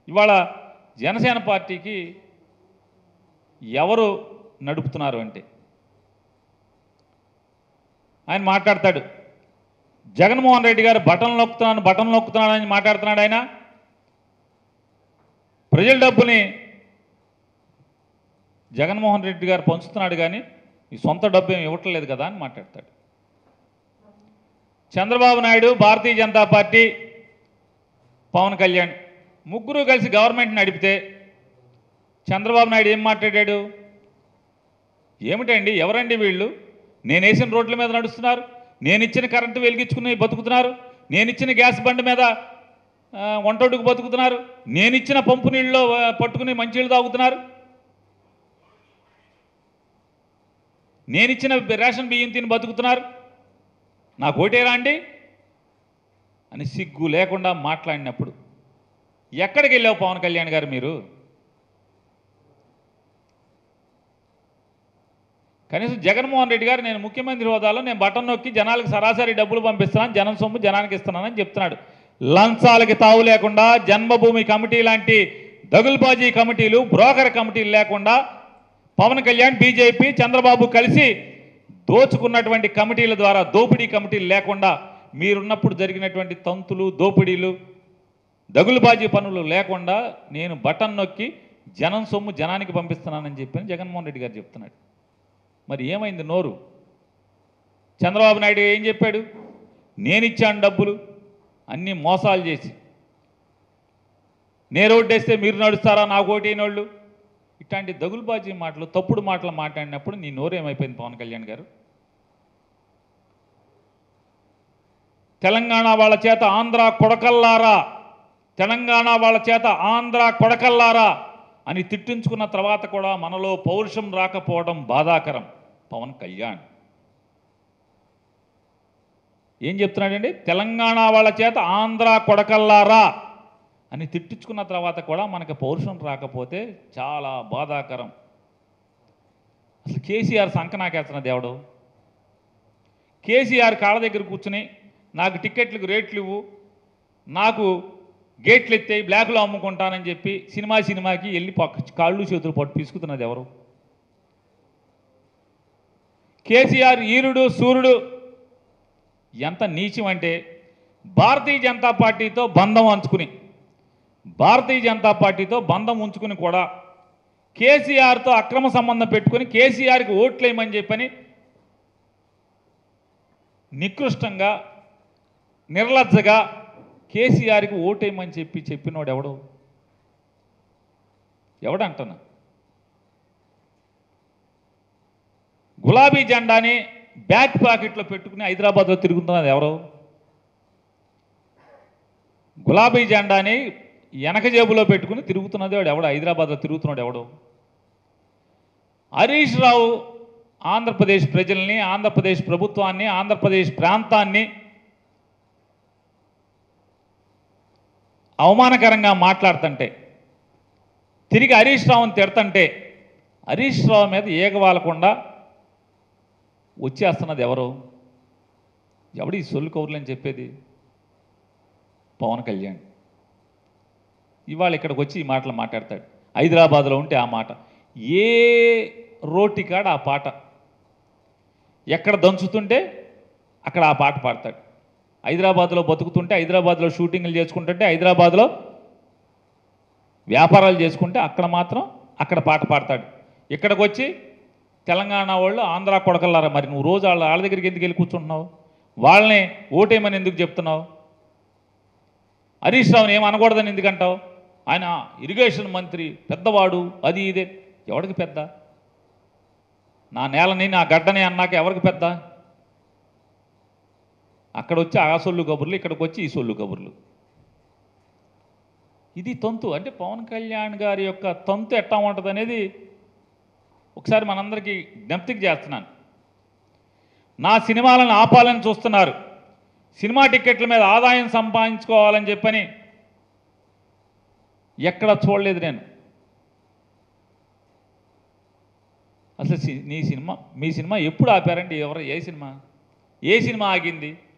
ఇవాళ జనసేన పార్టీకి ఎవరు నడుపుతున్నారు అంటే ఆయన మాట్లాడతాడు జగన్మోహన్ రెడ్డి గారు బటన్ నొక్కుతున్నాను బటన్ నొక్కుతున్నాను అని మాట్లాడుతున్నాడు ఆయన ప్రజల డబ్బుని జగన్మోహన్ రెడ్డి గారు పంచుతున్నాడు కానీ ఈ సొంత డబ్బు ఏమి ఇవ్వట్లేదు కదా అని మాట్లాడతాడు చంద్రబాబు నాయుడు భారతీయ జనతా పార్టీ పవన్ కళ్యాణ్ ముగ్గురు కలిసి గవర్నమెంట్ నడిపితే చంద్రబాబు నాయుడు ఏం మాట్లాడాడు ఏమిటండి ఎవరండి వీళ్ళు నేను వేసిన రోడ్ల మీద నడుస్తున్నారు నేను ఇచ్చిన కరెంటు వెలిగించుకుని బతుకుతున్నారు నేను ఇచ్చిన గ్యాస్ బండి మీద ఆ, వంటొడుకు బతుకుతున్నారు నేను ఇచ్చిన పంపు నీళ్ళలో ఆ, పట్టుకుని మంచినీళ్ళు తాగుతున్నారు నేను ఇచ్చిన రేషన్ బియ్యం తిని బతుకుతున్నారు నాకు ఓటేరా అండి అని సిగ్గు లేకుండా మాట్లాడినప్పుడు ఎక్కడికి వెళ్ళావు పవన్ కళ్యాణ్ గారు మీరు కనీసం జగన్మోహన్ రెడ్డి గారు నేను ముఖ్యమంత్రి హోదాలో నేను బటన్ నొక్కి జనాలకు సరాసరి డబ్బులు పంపిస్తున్నాను జనం సొమ్ము జనానికి ఇస్తున్నానని చెప్తున్నాడు లంచాలకి తావు లేకుండా జన్మభూమి కమిటీ లాంటి దగుల్బాజీ కమిటీలు బ్రోకర్ కమిటీలు లేకుండా పవన్ కళ్యాణ్ బీజేపీ చంద్రబాబు కలిసి దోచుకున్నటువంటి కమిటీల ద్వారా దోపిడీ కమిటీలు లేకుండా మీరున్నప్పుడు జరిగినటువంటి తంతులు దోపిడీలు దగులుబాజీ పనులు లేకుండా నేను బటన్ నొక్కి జనం సొమ్ము జనానికి పంపిస్తున్నానని చెప్పి జగన్మోహన్ రెడ్డి గారు చెప్తున్నాడు మరి ఏమైంది నోరు చంద్రబాబు నాయుడు ఏం చెప్పాడు నేను ఇచ్చాను డబ్బులు అన్నీ మోసాలు చేసి నేను ఓటేస్తే మీరు నడుస్తారా నాకు ఓటేనోళ్ళు ఇట్లాంటి దగులుబాజీ మాటలు తప్పుడు మాటలు మాట్లాడినప్పుడు నీ నోరు ఏమైపోయింది పవన్ కళ్యాణ్ గారు తెలంగాణ వాళ్ళ చేత ఆంధ్ర కొడకల్లారా తెలంగాణ వాళ్ళ చేత ఆంధ్ర కొడకల్లారా అని తిట్టించుకున్న తర్వాత కూడా మనలో పౌరుషం రాకపోవడం బాధాకరం పవన్ కళ్యాణ్ ఏం చెప్తున్నాడండి తెలంగాణ వాళ్ళ చేత ఆంధ్ర కొడకల్లారా అని తిట్టించుకున్న తర్వాత కూడా మనకి పౌరుషం రాకపోతే చాలా బాధాకరం అసలు కేసీఆర్ సంక నాకేస్తున్న దేవుడు కేసీఆర్ కాళ్ళ దగ్గర కూర్చుని నాకు టికెట్లకు రేట్లు ఇవ్వు నాకు గేట్లు ఎత్తే బ్లాక్లో అమ్ముకుంటానని చెప్పి సినిమా సినిమాకి వెళ్ళి పక్క కాళ్ళు చేతులు పట్టు తీసుకుతున్నది ఎవరు కేసీఆర్ ఈరుడు సూర్యుడు ఎంత నీచం అంటే భారతీయ జనతా పార్టీతో బంధం అంచుకుని భారతీయ జనతా పార్టీతో బంధం ఉంచుకుని కూడా కేసీఆర్తో అక్రమ సంబంధం పెట్టుకుని కేసీఆర్కి ఓట్లేయమని చెప్పని నికృష్టంగా నిర్లజ్జగా కేసీఆర్కి ఓటేయమని చెప్పి చెప్పినోడు ఎవడు ఎవడంటున్నా గులాబీ జెండాని బ్యాక్ పాకెట్లో పెట్టుకుని హైదరాబాద్లో తిరుగుతున్నది ఎవరు గులాబీ జెండాని వెనక జేబులో పెట్టుకుని తిరుగుతున్నది వాడు ఎవడు హైదరాబాద్లో తిరుగుతున్నాడు ఎవడు హరీష్ రావు ఆంధ్రప్రదేశ్ ప్రజల్ని ఆంధ్రప్రదేశ్ ప్రభుత్వాన్ని ఆంధ్రప్రదేశ్ ప్రాంతాన్ని అవమానకరంగా మాట్లాడుతుంటే తిరిగి హరీష్ రావుని తిడతంటే హరీష్ రావు మీద ఏగవాలకుండా వచ్చేస్తున్నది ఎవరు ఎవడు ఈ సొల్లు కౌరులు అని చెప్పేది పవన్ కళ్యాణ్ ఇవాళ ఇక్కడికి వచ్చి ఈ మాటలు మాట్లాడతాడు హైదరాబాద్లో ఉంటే ఆ మాట ఏ రోటి కాడ ఆ పాట ఎక్కడ దంచుతుంటే అక్కడ ఆ పాట పాడతాడు హైదరాబాద్లో బతుకుతుంటే హైదరాబాద్లో షూటింగ్లు చేసుకుంటుంటే హైదరాబాద్లో వ్యాపారాలు చేసుకుంటే అక్కడ మాత్రం అక్కడ పాట పాడతాడు ఇక్కడికి వచ్చి తెలంగాణ వాళ్ళు ఆంధ్ర కొడకల్లారా మరి నువ్వు రోజు వాళ్ళ వాళ్ళ దగ్గరికి ఎందుకు వెళ్ళి కూర్చుంటున్నావు వాళ్ళని ఓటేయమని ఎందుకు చెప్తున్నావు హరీష్ రావుని ఏం అనకూడదని ఎందుకంటావు ఆయన ఇరిగేషన్ మంత్రి పెద్దవాడు అది ఇదే ఎవరికి పెద్ద నా నేలని నా గడ్డని అన్నాక ఎవరికి పెద్ద అక్కడ వచ్చి ఆ సొల్లు కబుర్లు ఇక్కడికి వచ్చి ఈ సొల్లు కబుర్లు ఇది తంతు అంటే పవన్ కళ్యాణ్ గారి యొక్క తంతు ఎట్టా ఉంటుంది అనేది ఒకసారి మనందరికీ జ్ఞప్తికి చేస్తున్నాను నా సినిమాలను ఆపాలని చూస్తున్నారు సినిమా టిక్కెట్ల మీద ఆదాయం సంపాదించుకోవాలని చెప్పని ఎక్కడ చూడలేదు నేను అసలు సి- నీ సినిమా మీ సినిమా ఎప్పుడు ఆపారండి ఎవరు ఏ సినిమా ఏ సినిమా ఆగింది